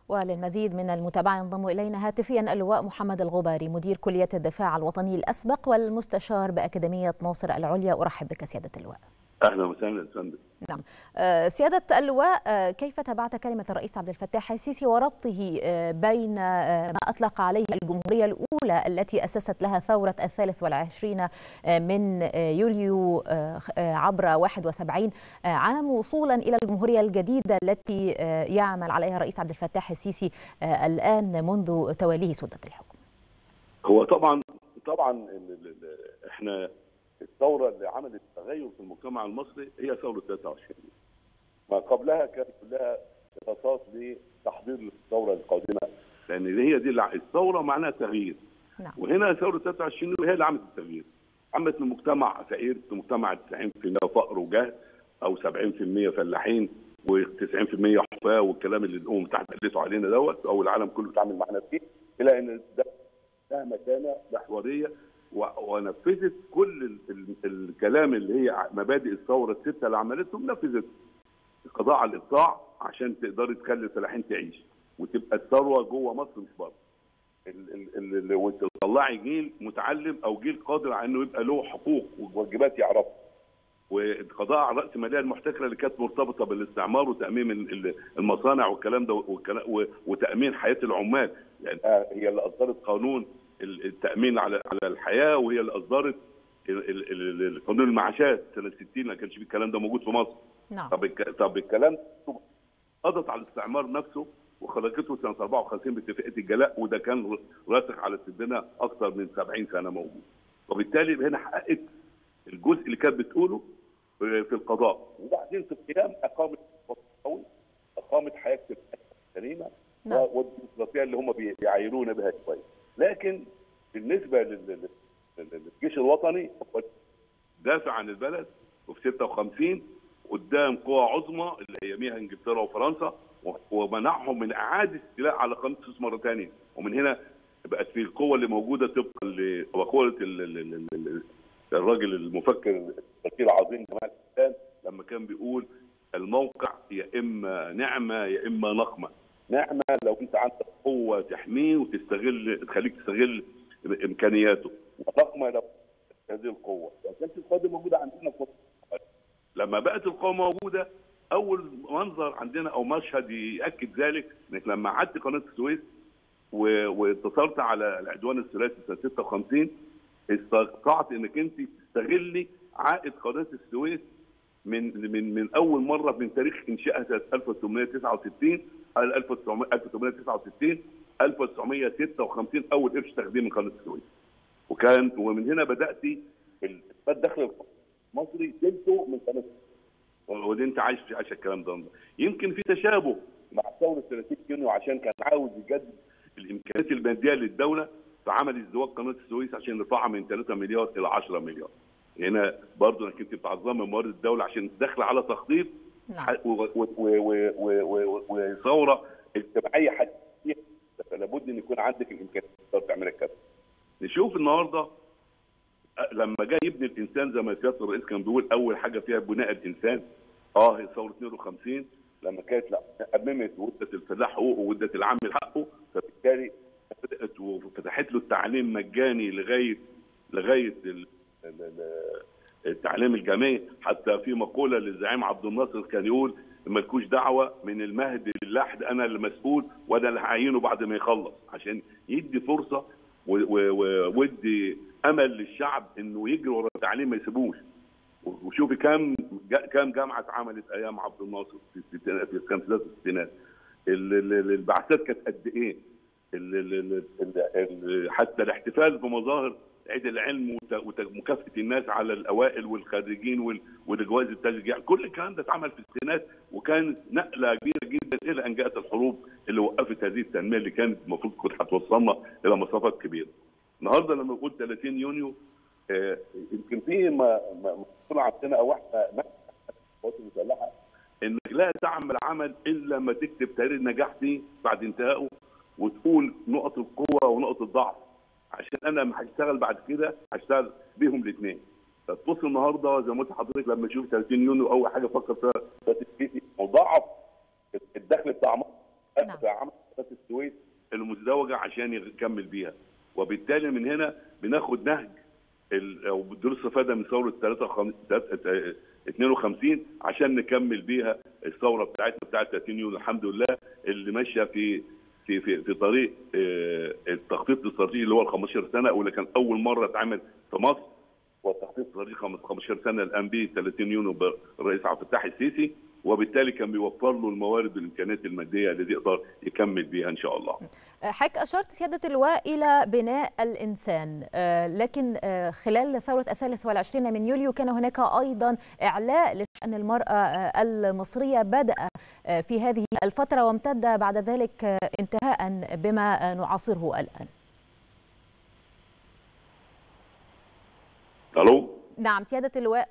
وللمزيد من المتابعة ينضم إلينا هاتفيا اللواء محمد الغباري مدير كلية الدفاع الوطني الأسبق والمستشار بأكاديمية ناصر العليا أرحب بك سيادة اللواء اهلا وسهلا فندم نعم سيادة اللواء كيف تابعت كلمة الرئيس عبد الفتاح السيسي وربطه بين ما أطلق عليه الجمهورية الأولى التي أسست لها ثورة الثالث والعشرين من يوليو عبر 71 عام وصولا إلى الجمهورية الجديدة التي يعمل عليها الرئيس عبد الفتاح السيسي الآن منذ توليه سدة الحكم هو طبعا طبعا احنا الثوره اللي عملت تغير في المجتمع المصري هي ثوره 23 ما قبلها كانت كلها دراسات لتحضير الثوره القادمه لان هي دي الثوره معناها تغيير نعم. وهنا ثوره 23 هي اللي عملت التغيير عملت المجتمع فقير مجتمع 90% فقر وجهل او 70% فلاحين و90% حفاه والكلام اللي الامم تحت قلته علينا دوت او العالم كله اتعامل معانا فيه الى ان ده ده مكانه محوريه ونفذت كل الكلام اللي هي مبادئ الثوره السته اللي عملتهم نفذت القضاء على الاقطاع عشان تقدري تخلي الفلاحين تعيش وتبقى الثروه جوه مصر مش بره وتطلعي جيل متعلم او جيل قادر على انه يبقى له حقوق وواجبات يعرفها والقضاء على راس الماليه المحتكره اللي كانت مرتبطه بالاستعمار وتامين المصانع والكلام ده وتامين حياه العمال يعني هي اللي اصدرت قانون التامين على على الحياه وهي اللي اصدرت قانون المعاشات سنه 60 ما كانش في الكلام ده موجود في مصر نعم طب طب الكلام قضت على الاستعمار نفسه وخلقته سنه 54 باتفاقيه الجلاء وده كان راسخ على سننا اكثر من 70 سنه موجود وبالتالي هنا حققت الجزء اللي كانت بتقوله في القضاء وبعدين في القيام اقامت قوي اقامت حياه سليمه نعم. والديمقراطيه اللي هم بيعايرونا بها شويه لكن بالنسبه للجيش الوطني دافع عن البلد وفي 56 قدام قوى عظمى اللي اياميها انجلترا وفرنسا ومنعهم من اعاده استيلاء على قناه السويس مره ثانيه ومن هنا بقت في القوه اللي موجوده طبقا لمقوله الراجل المفكر الفكير العظيم جمال الحسان لما كان بيقول الموقع يا اما نعمه يا اما نقمه نعمه لو انت عندك قوه تحميه وتستغل تخليك تستغل امكانياته ونقمه لو هذه القوه كانت القوه موجوده عندنا في لما بقت القوه موجوده اول منظر عندنا او مشهد ياكد ذلك انك لما عدت قناه السويس وانتصرت على العدوان الثلاثي سنه 56 استطعت انك انت تستغلي عائد قناه السويس من من من اول مره من تاريخ انشائها سنه 1869 على 1869 1956 اول قرش تخديم من قناه السويس وكان ومن هنا بداتي الدخل المصري تلته من قناه ودي انت عايش عايش الكلام ده يمكن في تشابه مع ثوره 30 يونيو عشان كان عاوز يجدد الامكانيات الماديه للدوله فعمل ازدواج قناه السويس عشان يرفعها من 3 مليار الى 10 مليار هنا برضه انك انت بتعظمي موارد الدوله عشان تدخل على تخطيط نعم. وثوره اجتماعيه حديثيه لابد ان يكون عندك الامكانيات تقدر تعمل كده نشوف النهارده لما جاي يبني الانسان زي ما سياده الرئيس كان بيقول اول حاجه فيها بناء الانسان اه هي ثوره 52 لما كانت لا اممت وادت الفلاح حقوقه وادت العامل حقه فبالتالي بدات وفتحت له التعليم مجاني لغايه لغايه التعليم الجامعي حتى في مقوله للزعيم عبد الناصر كان يقول مالكوش دعوه من المهد للحد انا اللي مسؤول وانا اللي هعينه بعد ما يخلص عشان يدي فرصه وودي امل للشعب انه يجري ورا التعليم ما يسيبوش وشوفي كم كم جامعه اتعملت ايام عبد الناصر في الستينات في الخمسينات والستينات البعثات كانت قد ايه حتى الاحتفال بمظاهر عيد العلم ومكافاه الناس على الاوائل والخريجين والجوائز التشجيع كل الكلام ده اتعمل في الستينات وكانت نقله كبيره جدا الى ان جاءت الحروب اللي وقفت هذه التنميه اللي كانت المفروض كنت هتوصلنا الى مسافات كبيره. النهارده لما نقول 30 يونيو يمكن في مقوله عندنا او احنا القوات المسلحه انك لا تعمل عمل الا لما تكتب تاريخ نجاح فيه بعد انتهائه وتقول نقط القوه ونقط الضعف عشان انا لما هشتغل بعد كده هشتغل بيهم الاثنين فتبص النهارده زي ما قلت لحضرتك لما تشوف 30 يونيو اول حاجه فكر فيها مضاعف الدخل بتاع مصر نعم. في عام قناه السويس المزدوجه عشان يكمل بيها وبالتالي من هنا بناخد نهج ال- او دروس استفاده من ثوره 53 52 عشان نكمل بيها الثوره بتاعتنا بتاعت 30 يونيو الحمد لله اللي ماشيه في في في في طريق آه، التخطيط الاستراتيجي اللي هو ال 15 سنه واللي كان اول مره اتعمل في مصر والتخطيط الاستراتيجي 15 سنه الان بي 30 يونيو بالرئيس عبد الفتاح السيسي وبالتالي كان بيوفر له الموارد والامكانيات الماديه اللي يقدر يكمل بيها ان شاء الله. حضرتك أشرت سيادة اللواء إلى بناء الإنسان آه، لكن آه، خلال ثورة الثالث والعشرين من يوليو كان هناك أيضا إعلاء لشأن المرأة آه، المصرية بدأ آه، في هذه الفترة وامتد بعد ذلك آه، انتهاء بما آه، نعاصره الآن الو نعم سيادة اللواء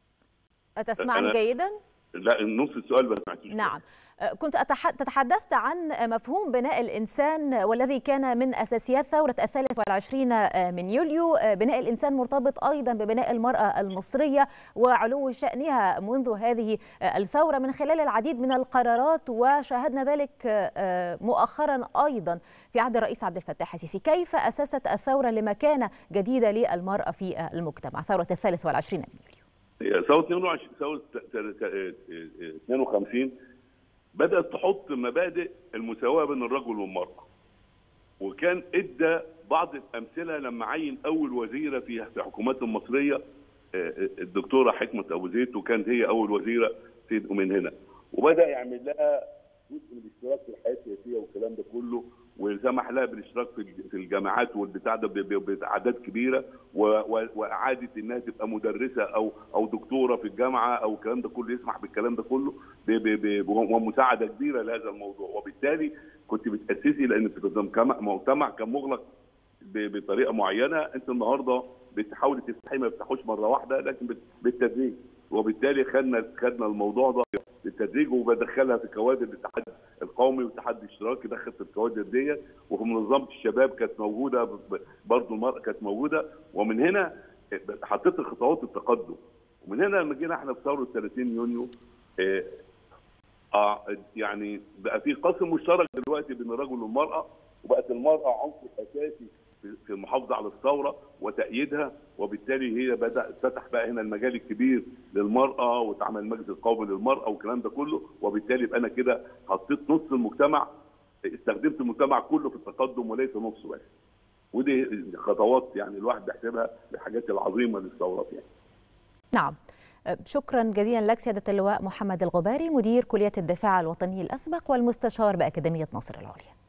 أتسمعني أنا- جيدا؟ لا نص السؤال بس ما سمعتوش. نعم كنت أتح- تتحدثت عن مفهوم بناء الإنسان والذي كان من أساسيات ثورة الثالث والعشرين من يوليو بناء الإنسان مرتبط أيضا ببناء المرأة المصرية وعلو شأنها منذ هذه الثورة من خلال العديد من القرارات وشاهدنا ذلك مؤخرا أيضا في عهد الرئيس عبد الفتاح السيسي كيف أسست الثورة لمكانة جديدة للمرأة في المجتمع ثورة الثالث والعشرين من يوليو هي ثوره 22 ثوره ت- ت- ت- 52 بدات تحط مبادئ المساواه بين الرجل والمراه. وكان ادى بعض الامثله لما عين اول وزيره في في الحكومات المصريه آه، الدكتوره حكمه ابو زيد وكانت هي اول وزيره في من هنا وبدا يعمل لها جزء من الاشتراك في الحياه السياسيه والكلام ده كله وسمح لها بالاشتراك في الج- في الجامعات والبتاع ده ب- ب- باعداد كبيره و- و- واعاده انها تبقى مدرسه او او دكتوره في الجامعه او الكلام ده كله يسمح بالكلام ده كله ب- ب- ب- ومساعده كبيره لهذا الموضوع وبالتالي كنت بتاسسي لان في مجتمع مجتمع كان مغلق ب- بطريقه معينه انت النهارده بتحاولي تفتحي ما بتفتحوش مره واحده لكن بت- بالتدريج وبالتالي خدنا خدنا الموضوع ده بالتدريج وبدخلها في كوادر الاتحاد القومي والاتحاد الاشتراكي دخل في الكوادر ديت وفي منظمه الشباب كانت موجوده ب- برضه المراه كانت موجوده ومن هنا حطيت خطوات التقدم ومن هنا لما جينا احنا في ثوره 30 يونيو آه، اه يعني بقى في قاسم مشترك دلوقتي بين الرجل والمراه وبقت المراه عنصر اساسي في- في المحافظه على الثوره وتأييدها وبالتالي هي بدا فتح بقى هنا المجال الكبير للمراه واتعمل المجلس القومي للمراه والكلام ده كله وبالتالي يبقى انا كده حطيت نص المجتمع استخدمت المجتمع كله في التقدم وليس نصه بس ودي خطوات يعني الواحد بيحسبها من الحاجات العظيمه للثورات يعني نعم شكرا جزيلا لك سيادة اللواء محمد الغباري مدير كلية الدفاع الوطني الأسبق والمستشار بأكاديمية ناصر العليا